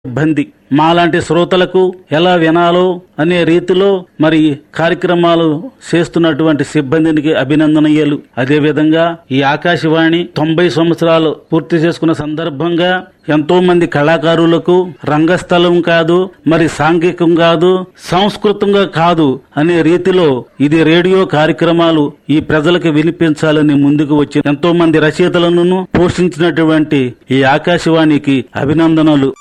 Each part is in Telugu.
సిబ్బంది మాలాంటి శ్రోతలకు ఎలా వినాలో అనే రీతిలో మరి కార్యక్రమాలు చేస్తున్నటువంటి సిబ్బందికి అభినందనీయాలు అదేవిధంగా ఈ ఆకాశవాణి తొంభై సంవత్సరాలు పూర్తి చేసుకున్న సందర్భంగా ఎంతో మంది కళాకారులకు రంగస్థలం కాదు మరి సాంఘికం కాదు సంస్కృతంగా కాదు అనే రీతిలో ఇది రేడియో కార్యక్రమాలు ఈ ప్రజలకు వినిపించాలని ముందుకు వచ్చి ఎంతో మంది రచయితలను పోషించినటువంటి ఈ ఆకాశవాణికి అభినందనలు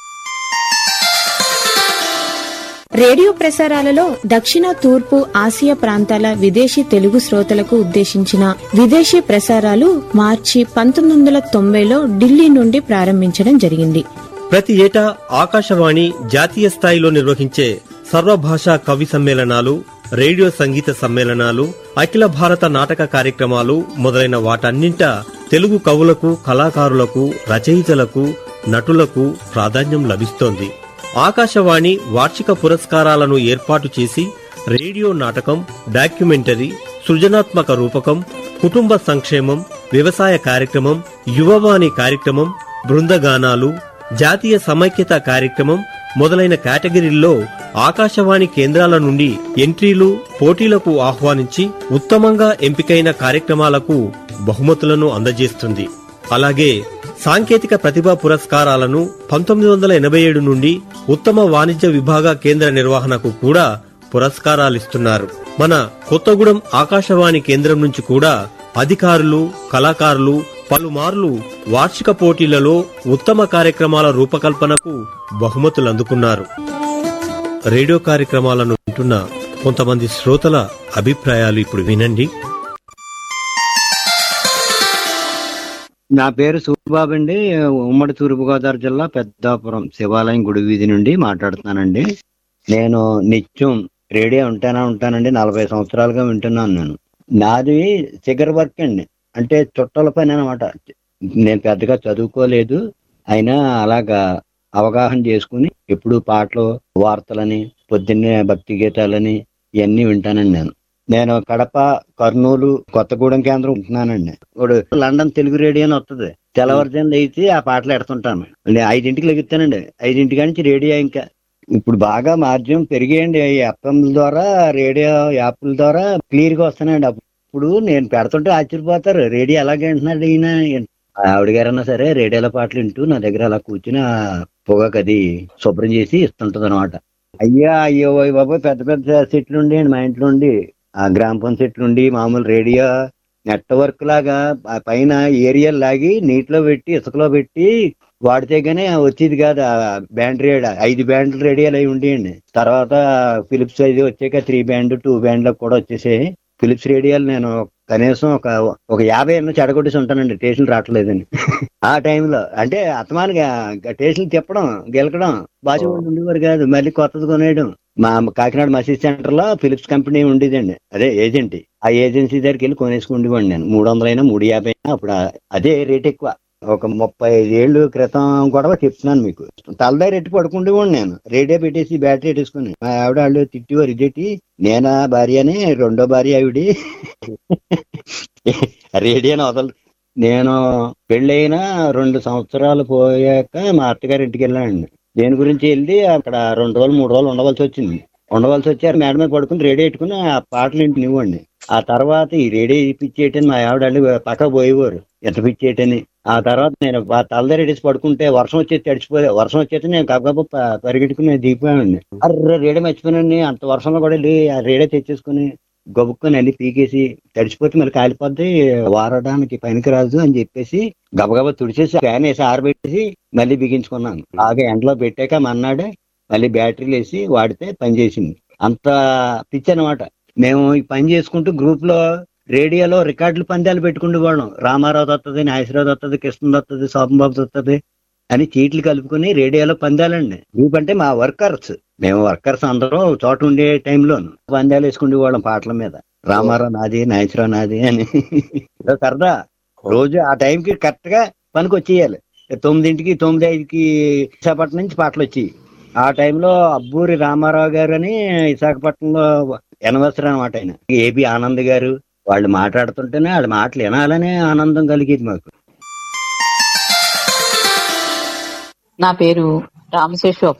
రేడియో ప్రసారాలలో దక్షిణ తూర్పు ఆసియా ప్రాంతాల విదేశీ తెలుగు శ్రోతలకు ఉద్దేశించిన విదేశీ ప్రసారాలు మార్చి పంతొమ్మిది వందల తొంభైలో ఢిల్లీ నుండి ప్రారంభించడం జరిగింది ప్రతి ఏటా ఆకాశవాణి జాతీయ స్థాయిలో నిర్వహించే సర్వభాషా కవి సమ్మేళనాలు రేడియో సంగీత సమ్మేళనాలు అఖిల భారత నాటక కార్యక్రమాలు మొదలైన వాటన్నింట తెలుగు కవులకు కళాకారులకు రచయితలకు నటులకు ప్రాధాన్యం లభిస్తోంది ఆకాశవాణి వార్షిక పురస్కారాలను ఏర్పాటు చేసి రేడియో నాటకం డాక్యుమెంటరీ సృజనాత్మక రూపకం కుటుంబ సంక్షేమం వ్యవసాయ కార్యక్రమం యువవాణి కార్యక్రమం బృందగానాలు జాతీయ సమైక్యత కార్యక్రమం మొదలైన కేటగిరీల్లో ఆకాశవాణి కేంద్రాల నుండి ఎంట్రీలు పోటీలకు ఆహ్వానించి ఉత్తమంగా ఎంపికైన కార్యక్రమాలకు బహుమతులను అందజేస్తుంది అలాగే సాంకేతిక ప్రతిభా పురస్కారాలను పంతొమ్మిది వందల ఎనభై ఏడు నుండి ఉత్తమ వాణిజ్య విభాగ కేంద్ర నిర్వహణకు కూడా పురస్కారాలిస్తున్నారు మన కొత్తగూడెం ఆకాశవాణి కేంద్రం నుంచి కూడా అధికారులు కళాకారులు పలుమార్లు వార్షిక పోటీలలో ఉత్తమ కార్యక్రమాల రూపకల్పనకు బహుమతులు అందుకున్నారు రేడియో కార్యక్రమాలను వింటున్న కొంతమంది శ్రోతల అభిప్రాయాలు ఇప్పుడు వినండి నా పేరు సూరిబాబు అండి ఉమ్మడి తూర్పుగోదావరి జిల్లా పెద్దాపురం శివాలయం గుడి వీధి నుండి మాట్లాడుతున్నానండి నేను నిత్యం రేడియో ఉంటానా ఉంటానండి నలభై సంవత్సరాలుగా వింటున్నాను నేను నాది సిగర్ వర్క్ అండి అంటే చుట్టల పని అనమాట నేను పెద్దగా చదువుకోలేదు అయినా అలాగా అవగాహన చేసుకుని ఎప్పుడు పాటలు వార్తలని పొద్దున్నే భక్తి గీతాలని ఇవన్నీ వింటానండి నేను నేను కడప కర్నూలు కొత్తగూడెం కేంద్రం ఉంటున్నానండి ఇప్పుడు లండన్ తెలుగు రేడియో అని వస్తుంది తెల్లవారుజామున లేచి ఆ పాటలు ఎడుతుంటాను నేను ఐదింటికి లెగుతానండి ఐదింటికి నుంచి రేడియో ఇంకా ఇప్పుడు బాగా మార్జ్యం పెరిగాయండి ఈ ఎఫ్ఎంల ద్వారా రేడియో యాప్ల ద్వారా క్లియర్ గా వస్తున్నాయండి అప్పుడు నేను పెడుతుంటే ఆశ్చర్యపోతారు రేడియో ఎలాగే వింటున్నాడు ఈయన ఆవిడ గారన్నా సరే రేడియోలో పాటలు వింటూ నా దగ్గర అలా కూర్చుని ఆ పొగకు అది శుభ్రం చేసి ఇస్తుంటది అనమాట అయ్యా అయ్యో ఓయ్ బాబోయ్ పెద్ద పెద్ద సెట్లు ఉండేయండి మా ఇంట్లో ఉండి ఆ గ్రామ్ ఫోన్ సెట్లు ఉండి మామూలు రేడియో నెట్వర్క్ లాగా ఆ పైన ఏరియల్ లాగి నీటిలో పెట్టి ఇసుకలో పెట్టి వాడితే గానీ వచ్చేది కాదు ఆ బ్యాండ్ రేడియో ఐదు బ్యాండ్లు రేడియోలు అవి ఉండేయండి తర్వాత ఫిలిప్స్ అది వచ్చాక త్రీ బ్యాండ్ టూ బ్యాండ్ కూడా వచ్చేసాయి ఫిలిప్స్ రేడియోలు నేను కనీసం ఒక ఒక యాభై ఎన్నో చెడగొట్టేసి ఉంటానండి స్టేషన్ రావట్లేదని ఆ టైంలో అంటే అత్తమానిగా స్టేషన్ తిప్పడం గెలకడం బాగా ఉండేవారు కాదు మళ్ళీ కొత్తది కొనేయడం మా కాకినాడ మసీద్ సెంటర్ లో ఫిలిప్స్ కంపెనీ ఉండేదండి అదే ఏజెంట్ ఆ ఏజెన్సీ దగ్గరికి వెళ్ళి కొనేసుకుండేవాడిని నేను మూడు వందలైనా మూడు యాభై అయినా అప్పుడు ఆ- అదే రేట్ ఎక్కువ ఒక ముప్పై ఐదు ఏళ్ళు క్రితం కూడా చెప్తున్నాను మీకు తలదారి ఎట్టి పడుకుండేవాడిని నేను రేడియో పెట్టేసి బ్యాటరీ పెట్టేసుకుని మా ఆవిడ వాళ్ళు తిట్టివారు ఇదేటి నేనా భార్యని రెండో భార్య ఆవిడి రేడియోని వదలదు నేను పెళ్ళైన రెండు సంవత్సరాలు పోయాక మా అత్తగారి ఇంటికి వెళ్ళానండి దేని గురించి వెళ్ళి అక్కడ రెండు రోజులు మూడు రోజులు ఉండవలసి వచ్చింది ఉండవలసి వచ్చారు మేడ మీద పడుకుని రేడియో పెట్టుకుని ఆ పాటలు ఇంటికి ఇవ్వండి ఆ తర్వాత ఈ రేడియో పిచ్చేయటని మా ఆవిడ వాళ్ళు పక్క పోయేవారు ఎంత పిచ్చేయటని ఆ తర్వాత నేను బా- తలదారి రెడీసి పడుకుంటే వర్షం వచ్చేసి తడిచిపోయే వర్షం వచ్చేసి నేను గబగబా ప- పరిగెట్టుకుని దిగిపోయానండి అర్రే రేడియో మర్చిపోయానండి అంత వర్షంలో కూడా వెళ్ళి ఆ రేడియో తెచ్చేసుకుని గబుక్కుని అన్ని పీకేసి తడిచిపోతే మళ్ళీ కాలిపోద్ది వారడానికి పనికిరాదు అని చెప్పేసి గబగబా తుడిచేసి ఫ్యాన్ వేసి ఆరబెట్టేసి మళ్ళీ బిగించుకున్నాను బాగా ఎండలో పెట్టాక మన్నాడే మళ్ళీ బ్యాటరీలు వేసి వాడితే పని చేసింది అంత పిచ్చి అనమాట మేము ఈ పని చేసుకుంటూ గ్రూప్ లో రేడియోలో రికార్డులు పందాలు పెట్టుకుంటూ వాళ్ళం రామారావు వస్తుంది నాగేశ్వరరావు వస్తుంది కృష్ణ వస్తుంది శోభంబాబు వస్తుంది అని చీట్లు కలుపుకుని రేడియోలో పందాలండి గ్రూప్ అంటే మా వర్కర్స్ మేము వర్కర్స్ అందరం ఒక చోట ఉండే టైంలో పందాలు వేసుకుండే వాళ్ళం పాటల మీద రామారావు నాది నాగేశ్వరరావు నాది అని ఏదో సరదా రోజు ఆ టైంకి కరెక్ట్ గా పనికి వచ్చేయాలి తొమ్మిదింటికి తొమ్మిది ఐదుకి విశాఖపట్నం నుంచి పాటలు వచ్చాయి ఆ టైంలో అబ్బూరి రామారావు గారు అని విశాఖపట్నంలో ఎనవసరం అనమాట ఆయన ఏబి ఆనంద్ గారు వాళ్ళు మాట్లాడుతుంటేనే వాళ్ళ మాటలు వినాలనే ఆనందం కలిగేది మాకు నా పేరు రామశేషు